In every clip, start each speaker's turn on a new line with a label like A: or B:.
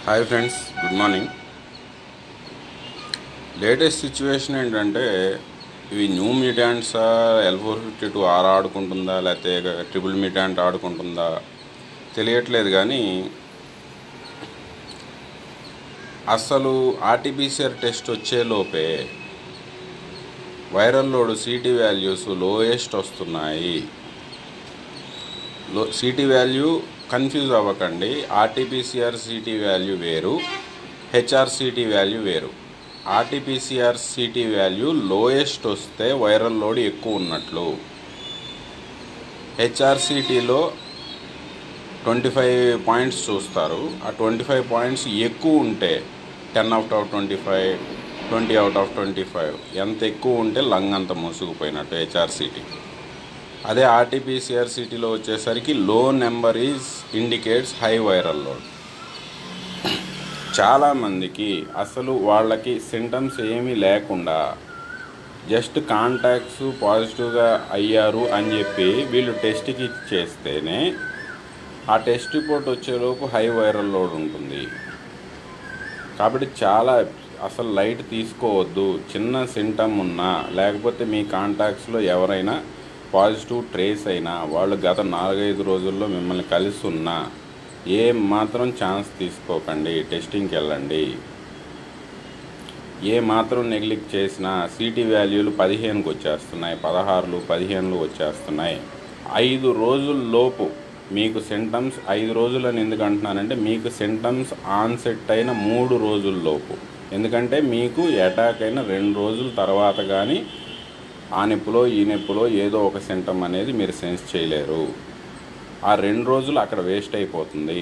A: hi friends good morning latest situation ఏంటంటే ఇవి new మిటాంట్సా L four fifty two R ఆడుకుంటుందా లేకపోతే ట్రిపుల్ మిటాంట్ ఆడుకుంటుందా తెలియట్లేదు కానీ అసలు ఆర్టీపీసీఆర్ టెస్ట్ వచ్చే లోపే viral load CT values lowest వస్తున్నాయి లో సిటీ వాల్యూ కన్ఫ్యూజ్ అవ్వకండి ఆర్టీపీసీఆర్ సిటీ వాల్యూ వేరు హెచ్ఆర్సిటీ వాల్యూ వేరు ఆర్టీపీసీఆర్ సిటీ వాల్యూ లోయెస్ట్ వస్తే వైరల్ లోడ్ ఎక్కువ ఉన్నట్లు హెచ్ఆర్సిటీలో ట్వంటీ ఫైవ్ పాయింట్స్ చూస్తారు ఆ ట్వంటీ ఫైవ్ పాయింట్స్ ఎక్కువ ఉంటే ten out of twenty five twenty out of twenty five ఎంత ఎక్కువ ఉంటే లంగ్ అంత మూసుకుపోయినట్టు హెచ్ఆర్సిటీ అదే ఆర్టీపీసీఆర్ సిటీలో వచ్చేసరికి low number is indicates high viral load చాలామందికి అసలు వాళ్ళకి సింటమ్స్ ఏమీ లేకుండా జస్ట్ కాంటాక్ట్స్ పాజిటివ్గా అయ్యారు అని చెప్పి వీళ్ళు టెస్ట్కి చేస్తేనే ఆ టెస్ట్ రిపోర్ట్ వచ్చేలోపు హై వైరల్ లోడ్ ఉంటుంది కాబట్టి చాలా అసలు లైట్ తీసుకోవద్దు చిన్న సింటమ్ ఉన్నా లేకపోతే మీ కాంటాక్ట్స్లో ఎవరైనా పాజిటివ్ ట్రేస్ అయినా వాళ్ళు గత నాలుగైదు రోజుల్లో మిమ్మల్ని కలిసి ఉన్నా ఏ మాత్రం ఛాన్స్ తీసుకోకండి టెస్టింగ్కి వెళ్ళండి ఏ మాత్రం నెగ్లెక్ట్ చేసినా సిటీ వాల్యూలు పదిహేనుకి వచ్చేస్తున్నాయి పదహారులు పదిహేనులు వచ్చేస్తున్నాయి ఐదు రోజుల్లోపు మీకు సింటమ్స్ ఐదు రోజులని ఎందుకు అంటున్నానంటే మీకు సింటమ్స్ ఆన్సెట్ అయిన మూడు రోజుల్లోపు ఎందుకంటే మీకు అటాక్ అయిన రెండు రోజుల తర్వాత కానీ ఆ నొప్పిలో ఈ నొప్పిలో ఏదో ఒక సింటమ్ అనేది మీరు సెన్స్ చేయలేరు ఆ రెండు రోజులు అక్కడ వేస్ట్ అయిపోతుంది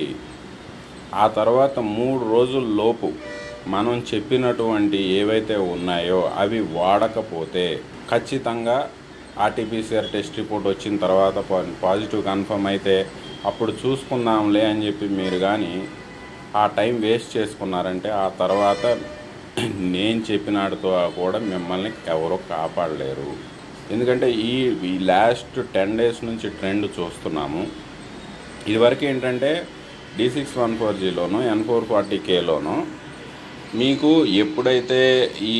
A: ఆ తర్వాత మూడు రోజుల లోపు మనం చెప్పినటువంటి ఏవైతే ఉన్నాయో అవి వాడకపోతే ఖచ్చితంగా ఆర్టీపీసీఆర్ టెస్ట్ రిపోర్ట్ వచ్చిన తర్వాత పా- పాజిటివ్ కన్ఫర్మ్ అయితే అప్పుడు చూసుకుందాంలే అని చెప్పి మీరు కానీ ఆ టైం వేస్ట్ చేసుకున్నారంటే ఆ తర్వాత నేను చెప్పినాడుతో కూడా మిమ్మల్ని ఎవరో కాపాడలేరు ఎందుకంటే ఈ ఈ లాస్ట్ టెన్ డేస్ నుంచి ట్రెండ్ చూస్తున్నాము ఇదివరకు ఏంటంటే డి సిక్స్ వన్ ఫోర్ జీలోను ఎన్ ఫోర్ ఫార్టీ కేలోను మీకు ఎప్పుడైతే ఈ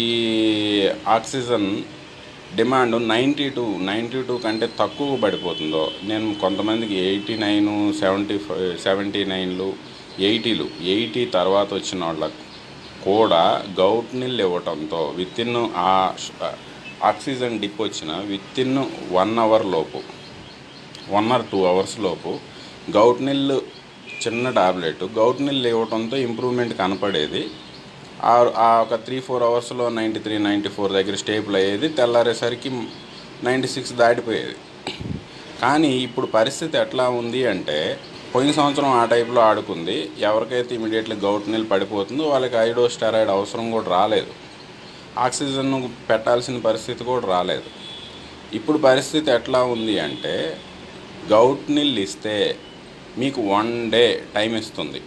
A: oxygen demand ninety two ninety two కంటే తక్కువ పడిపోతుందో నేను కొంతమందికి eighty nine seventy five seventy నైన్లు ఎయిటీలు ఎయిటీ తర్వాత వచ్చిన వాళ్ళకు కూడా గౌట్ నీళ్ళు ఇవ్వటంతో విత్ ఇన్ ఆ ఆక్సిజన్ డిప్ వచ్చిన విత్ ఇన్ వన్ అవర్ లోపు వన్ ఆర్ టూ అవర్స్ లోపు గౌట్ నీళ్ళు చిన్న టాబ్లెట్ గౌట్ నీళ్ళు ఇవ్వటంతో ఇంప్రూవ్మెంట్ కనపడేది ఆ ఆ ఒక త్రీ ఫోర్ అవర్స్లో నైంటీ త్రీ నైంటీ ఫోర్ దగ్గర స్టేబుల్ అయ్యేది తెల్లారేసరికి నైంటీ సిక్స్ దాటిపోయేది కానీ ఇప్పుడు పరిస్థితి ఎట్లా ఉంది అంటే పోయిన సంవత్సరం ఆ టైప్లో ఆడుకుంది ఎవరికైతే ఇమీడియట్లీ గౌట్ నీళ్ళు పడిపోతుందో వాళ్ళకి ఐడో స్టెరాయిడ్ అవసరం కూడా రాలేదు ఆక్సిజన్ పెట్టాల్సిన పరిస్థితి కూడా రాలేదు ఇప్పుడు పరిస్థితి ఎట్లా ఉంది అంటే గౌట్ నీళ్ళు ఇస్తే మీకు వన్ డే టైం ఇస్తుంది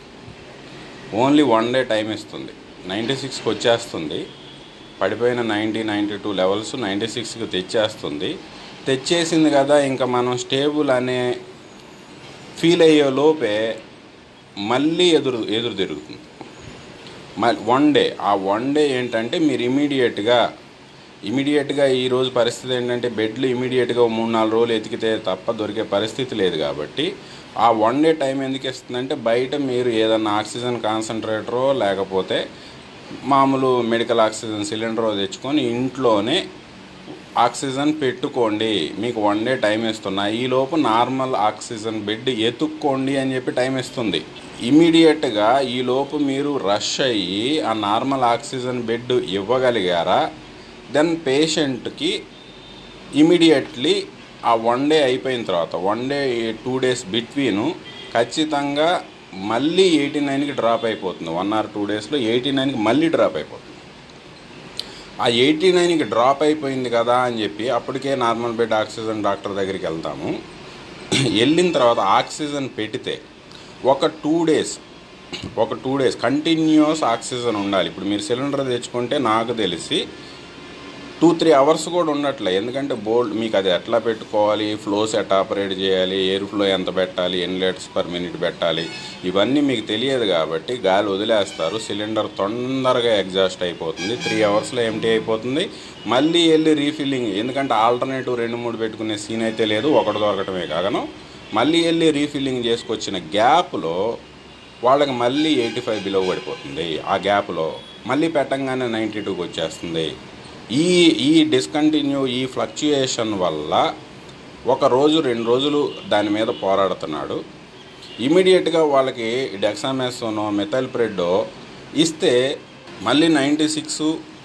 A: ఓన్లీ వన్ డే టైం ఇస్తుంది నైంటీ సిక్స్కి వచ్చేస్తుంది పడిపోయిన ninety ninety two levels ninety సిక్స్కి తెచ్చేస్తుంది తెచ్చేసింది కదా ఇంకా మనం స్టేబుల్ అనే ఫీల్ అయ్యే లోపే మళ్ళీ ఎదురు ఎదురు తిరుగుతుంది మళ్ళీ వన్ డే ఆ వన్ డే ఏంటంటే మీరు ఇమీడియట్గా ఇమీడియట్గా ఈ రోజు పరిస్థితి ఏంటంటే బెడ్లు ఇమీడియట్గా మూడు నాలుగు రోజులు ఎతికితే తప్ప దొరికే పరిస్థితి లేదు కాబట్టి ఆ వన్ డే టైం ఎందుకు ఇస్తుందంటే బయట మీరు ఏదన్నా ఆక్సిజన్ కాన్సన్ట్రేటరో లేకపోతే మామూలు మెడికల్ ఆక్సిజన్ సిలిండరో తెచ్చుకొని ఇంట్లోనే ఆక్సిజన్ పెట్టుకోండి మీకు వన్ డే టైం ఇస్తున్నా ఈలోపు నార్మల్ ఆక్సిజన్ బెడ్ ఎత్తుక్కోండి అని చెప్పి టైం ఇస్తుంది ఇమీడియట్గా ఈలోపు మీరు రష్ అయ్యి ఆ నార్మల్ ఆక్సిజన్ బెడ్ ఇవ్వగలిగారా దెన్ పేషెంట్కి ఇమీడియట్లీ ఆ వన్ డే అయిపోయిన తర్వాత one day two days between ఖచ్చితంగా మళ్ళీ ఎయిటీ నైన్కి డ్రాప్ అయిపోతుంది వన్ ఆర్ టూ డేస్లో ఎయిటీ నైన్కి మళ్ళీ డ్రాప్ అయిపోతుంది ఆ ఎయిటీ నైన్కి డ్రాప్ అయిపోయింది కదా అని చెప్పి అప్పటికే నార్మల్ బెడ్ ఆక్సిజన్ డాక్టర్ దగ్గరికి వెళ్తాము వెళ్ళిన తర్వాత ఆక్సిజన్ పెడితే ఒక టూ డేస్ ఒక టూ డేస్ కంటిన్యూస్ ఆక్సిజన్ ఉండాలి ఇప్పుడు మీరు సిలిండర్ తెచ్చుకుంటే నాకు తెలిసి టూ టూ త్రీ అవర్స్ కూడా ఉండట్లే ఎందుకంటే బోల్డ్ మీకు అది ఎట్లా పెట్టుకోవాలి ఫ్లోస్ ఎట్లా ఆపరేట్ చేయాలి ఎయిర్ ఫ్లో ఎంత పెట్టాలి ఎన్ని లీటర్స్ పర్ మినిట్ పెట్టాలి ఇవన్నీ మీకు తెలియదు కాబట్టి గాలి వదిలేస్తారు సిలిండర్ తొందరగా ఎగ్జాస్ట్ అయిపోతుంది త్రీ అవర్స్లో ఎంటీ అయిపోతుంది మళ్ళీ వెళ్ళి రీఫిల్లింగ్ ఎందుకంటే ఆల్టర్నేటివ్ రెండు మూడు పెట్టుకునే సీన్ అయితే లేదు ఒకటి దొరకటమే కాగను మళ్ళీ వెళ్ళి రీఫిల్లింగ్ చేసుకొచ్చిన గ్యాప్లో వాళ్ళకి మళ్ళీ ఎయిటీ ఫైవ్ బిలో పడిపోతుంది ఆ గ్యాప్లో మళ్ళీ పెట్టంగానే నైంటీ టూకి వచ్చేస్తుంది ఈ ఈ డిస్కంటిన్యూ ఈ ఫ్లక్చుయేషన్ వల్ల ఒక రోజు రెండు రోజులు దాని మీద పోరాడుతున్నాడు ఇమీడియట్గా వాళ్ళకి డెక్సామెసోనో మెథైల్ప్రెడో ఇస్తే మళ్ళీ ninety six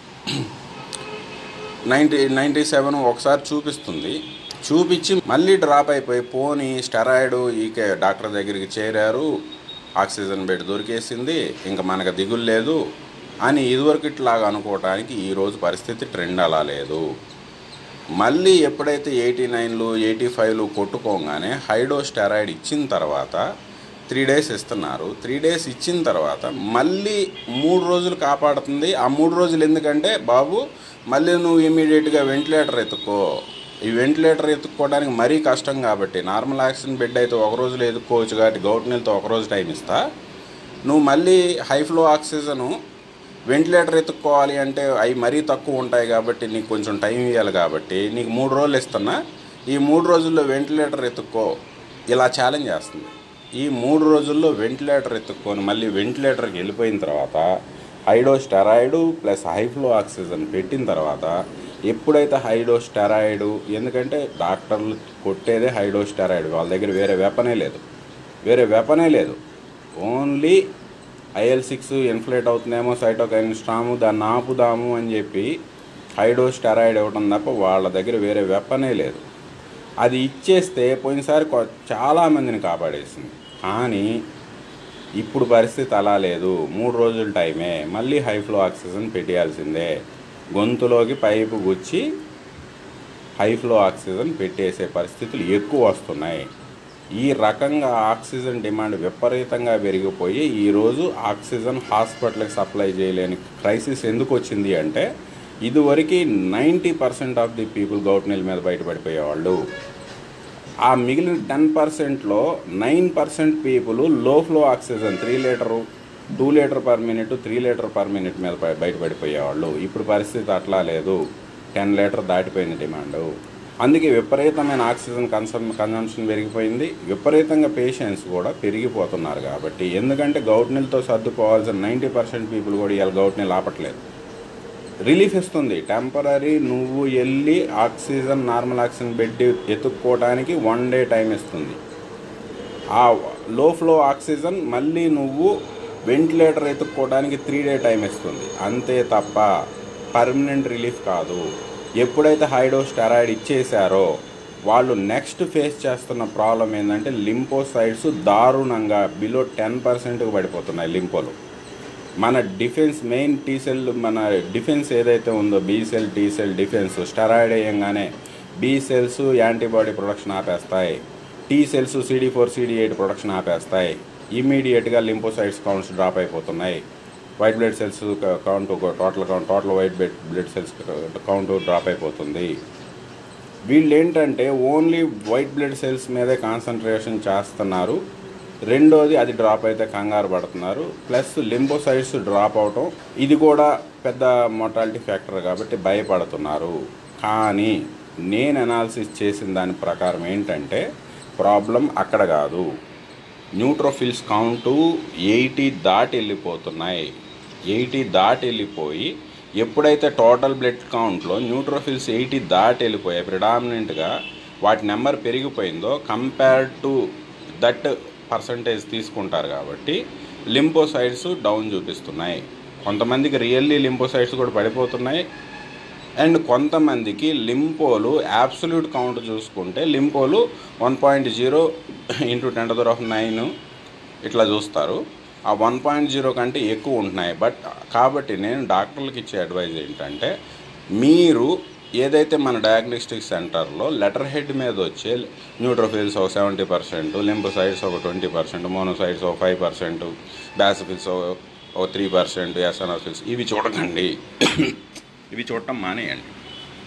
A: ninety ninety seven ఒకసారి చూపిస్తుంది చూపించి మళ్ళీ డ్రాప్ అయిపోయి పోని స్టెరాయిడ్ ఈకే డాక్టర్ దగ్గరికి చేరారు ఆక్సిజన్ బెడ్ దొరికేసింది ఇంకా మనకు దిగులు లేదు అని ఇదివరకు ఇట్లాగా అనుకోవటానికి ఈరోజు పరిస్థితి ట్రెండ్ అలా లేదు మళ్ళీ ఎప్పుడైతే ఎయిటీ నైన్లు ఎయిటీ ఫైవ్లు కొట్టుకోగానే హైడో స్టెరాయిడ్ ఇచ్చిన తర్వాత త్రీ డేస్ ఇస్తున్నారు త్రీ డేస్ ఇచ్చిన తర్వాత మళ్ళీ మూడు రోజులు కాపాడుతుంది ఆ మూడు రోజులు ఎందుకంటే బాబు మళ్ళీ నువ్వు ఇమీడియట్గా వెంటిలేటర్ ఎత్తుకో ఈ వెంటిలేటర్ ఎత్తుక్కోవడానికి మరీ కష్టం కాబట్టి నార్మల్ ఆక్సిజన్ బెడ్ అయితే ఒక రోజులో ఎత్తుక్కోవచ్చు కాబట్టి గౌట్ నీళ్ళతో ఒక రోజు టైం ఇస్తా నువ్వు మళ్ళీ హై ఫ్లో ఆక్సిజను వెంటిలేటర్ ఎత్తుక్కోవాలి అంటే అవి మరీ తక్కువ ఉంటాయి కాబట్టి నీకు కొంచెం టైం ఇవ్వాలి కాబట్టి నీకు మూడు రోజులు ఇస్తున్నా ఈ మూడు రోజుల్లో వెంటిలేటర్ ఎత్తుక్కో ఇలా ఛాలెంజ్ చేస్తుంది ఈ మూడు రోజుల్లో వెంటిలేటర్ ఎత్తుక్కొని మళ్ళీ వెంటిలేటర్కి వెళ్ళిపోయిన తర్వాత high dose steroid plus high flow oxygen పెట్టిన తర్వాత ఎప్పుడైతే హైడో స్టెరాయిడ్ ఎందుకంటే డాక్టర్లు కొట్టేదే హైడో స్టెరాయిడ్ వాళ్ళ దగ్గర వేరే వెపనే లేదు వేరే వెపనే లేదు ఓన్లీ ఐఎల్ సిక్స్ ఇన్ఫ్లేట్ అవుతుందేమో సైటోకైన్ స్ట్రాము దాన్ని ఆపుదాము అని చెప్పి హైడో స్టెరాయిడ్ ఇవ్వడం తప్ప వాళ్ళ దగ్గర వేరే వెపనే లేదు అది ఇచ్చేస్తే పోయినసారి కొ- చాలామందిని కాపాడేసింది కానీ ఇప్పుడు పరిస్థితి అలా లేదు మూడు రోజుల టైమే మళ్ళీ హై ఫ్లో ఆక్సిజన్ పెట్టేయాల్సిందే గొంతులోకి పైపు గుచ్చి హై ఫ్లో ఆక్సిజన్ పెట్టేసే పరిస్థితులు ఎక్కువ వస్తున్నాయి ఈ రకంగా ఆక్సిజన్ డిమాండ్ విపరీతంగా పెరిగిపోయి ఈరోజు ఆక్సిజన్ హాస్పిటల్కి సప్లై చేయలేని క్రైసిస్ ఎందుకు వచ్చింది అంటే ఇదివరకు ninety percent of the people గౌట్ నీళ్ళ మీద బయటపడిపోయేవాళ్ళు ఆ మిగిలిన టెన్ పర్సెంట్లో nine percent people low flow oxygen three litre two litre per minute three litre per minute మీద బయ- బయటపడిపోయేవాళ్ళు ఇప్పుడు పరిస్థితి అట్లా లేదు టెన్ లీటర్ దాటిపోయింది డిమాండ్ అందుకే విపరీతమైన ఆక్సిజన్ కన్సమ్ కన్జంప్షన్ పెరిగిపోయింది విపరీతంగా పేషెంట్స్ కూడా పెరిగిపోతున్నారు కాబట్టి ఎందుకంటే గౌట్ నీళ్ళతో సర్దుకోవాల్సిన నైంటీ పర్సెంట్ పీపుల్ కూడా ఇవాళ గౌట్ నీళ్ళు ఆపట్లేదు రిలీఫ్ ఇస్తుంది టెంపరీ నువ్వు వెళ్ళి ఆక్సిజన్ నార్మల్ ఆక్సిజన్ బెడ్ ఎత్తుక్కోవడానికి వన్ డే టైం ఇస్తుంది ఆ లో ఫ్లో ఆక్సిజన్ మళ్ళీ నువ్వు వెంటిలేటర్ ఎత్తుక్కోవడానికి త్రీ డే టైం ఇస్తుంది అంతే తప్ప పర్మనెంట్ రిలీఫ్ కాదు ఎప్పుడైతే హైడో స్టెరాయిడ్ ఇచ్చేశారో వాళ్ళు నెక్స్ట్ ఫేస్ చేస్తున్న ప్రాబ్లం ఏంటంటే లింపోసైడ్స్ దారుణంగా బిలో టెన్ పర్సెంట్కి పడిపోతున్నాయి లింపోలు మన డిఫెన్స్ మెయిన్ టీ సెల్ మన డిఫెన్స్ ఏదైతే ఉందో B cell T cell defence steroid వేయంగానే బీ సెల్స్ యాంటీబాడీ ప్రొడక్షన్ ఆపేస్తాయి T cells CD four CD eight production ఆపేస్తాయి ఇమీడియట్గా లింపోసైడ్స్ కౌంట్స్ డ్రాప్ అయిపోతున్నాయి white blood cells count total count total white blood blood cells count drop అయిపోతుంది వీళ్ళు ఏంటంటే only white blood cells మీదే concentration చేస్తున్నారు రెండోది అది డ్రాప్ అయితే కంగారు పడుతున్నారు ప్లస్ లింబోసైడ్స్ డ్రాప్ అవటం ఇది కూడా పెద్ద మొటాలిటీ ఫ్యాక్టర్ కాబట్టి భయపడుతున్నారు కానీ నేను అనాలిసిస్ చేసిన దాని ప్రకారం ఏంటంటే ప్రాబ్లం అక్కడ కాదు న్యూట్రోఫిల్స్ కౌంటు ఎయిటీ దాటి వెళ్ళిపోతున్నాయి ఎయిటీ దాటి వెళ్ళిపోయి ఎప్పుడైతే టోటల్ బ్లడ్ కౌంట్లో న్యూట్రోఫిల్స్ ఎయిటీ దాటి వెళ్ళిపోయాయి ప్రిడామినెంట్గా వాటి నెంబర్ పెరిగిపోయిందో కంపేర్డ్ టు దట్ పర్సంటేజ్ తీసుకుంటారు కాబట్టి లింపోసైడ్స్ డౌన్ చూపిస్తున్నాయి కొంతమందికి రియల్లీ లింపోసైడ్స్ కూడా పడిపోతున్నాయి అండ్ కొంతమందికి లింపోలు యాబ్సల్యూట్ కౌంట్ చూసుకుంటే లింపోలు one point zero into ten power of nine ఇట్లా చూస్తారు ఆ వన్ పాయింట్ జీరో కంటే ఎక్కువ ఉంటున్నాయి బట్ కాబట్టి నేను డాక్టర్లకు ఇచ్చే అడ్వైజ్ ఏంటంటే మీరు ఏదైతే మన డయాగ్నోస్టిక్ సెంటర్లో లెటర్ హెడ్ మీద వచ్చే న్యూట్రోఫిల్స్ ఒక సెవెంటీ పర్సెంట్ లింపోసైడ్స్ ఒక ట్వంటీ పర్సెంట్ మోనోసైడ్స్ ఒక ఫైవ్ పర్సెంట్ బ్యాసిఫిల్స్ ఒక త్రీ పర్సెంట్ ఎసనోఫిల్స్ ఇవి చూడకండి ఇవి చూడటం మానేయండి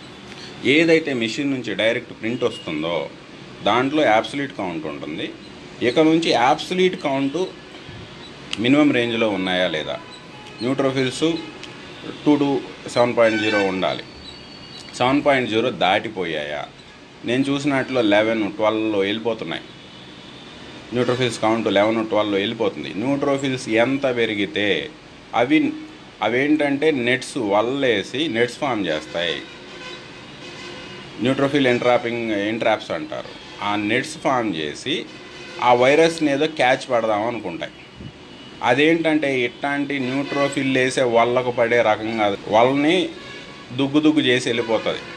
A: ఏదైతే మిషన్ నుంచి డైరెక్ట్ ప్రింట్ వస్తుందో దాంట్లో యాబ్సలీట్ కౌంట్ ఉంటుంది ఇక నుంచి యాబ్సలీట్ కౌంటు మినిమం రేంజ్లో ఉన్నాయా లేదా neutrophils two to seven point zero ఉండాలి సెవెన్ పాయింట్ జీరో దాటిపోయాయా నేను చూసినట్లు లెవెన్ ట్వెల్వ్లో వెళ్ళిపోతున్నాయి న్యూట్రోఫిల్స్ కౌంట్ లెవెన్ ట్వెల్వ్లో వెళ్ళిపోతుంది న్యూట్రోఫిల్స్ ఎంత పెరిగితే అవి అవేంటంటే నెట్స్ వల్లేసి నెట్స్ ఫామ్ చేస్తాయి న్యూట్రోఫిల్ ఎంట్రాపింగ్ ఎంట్రాప్స్ అంటారు ఆ నెట్స్ ఫామ్ చేసి ఆ వైరస్ని ఏదో క్యాచ్ పడదాం అనుకుంటాయి అదేంటంటే ఇట్లాంటి న్యూట్రోఫిల్ వేసే వల్లకు పడే రకంగా వాళ్ళని దుగ్గు దుగ్గు చేసి వెళ్ళిపోతుంది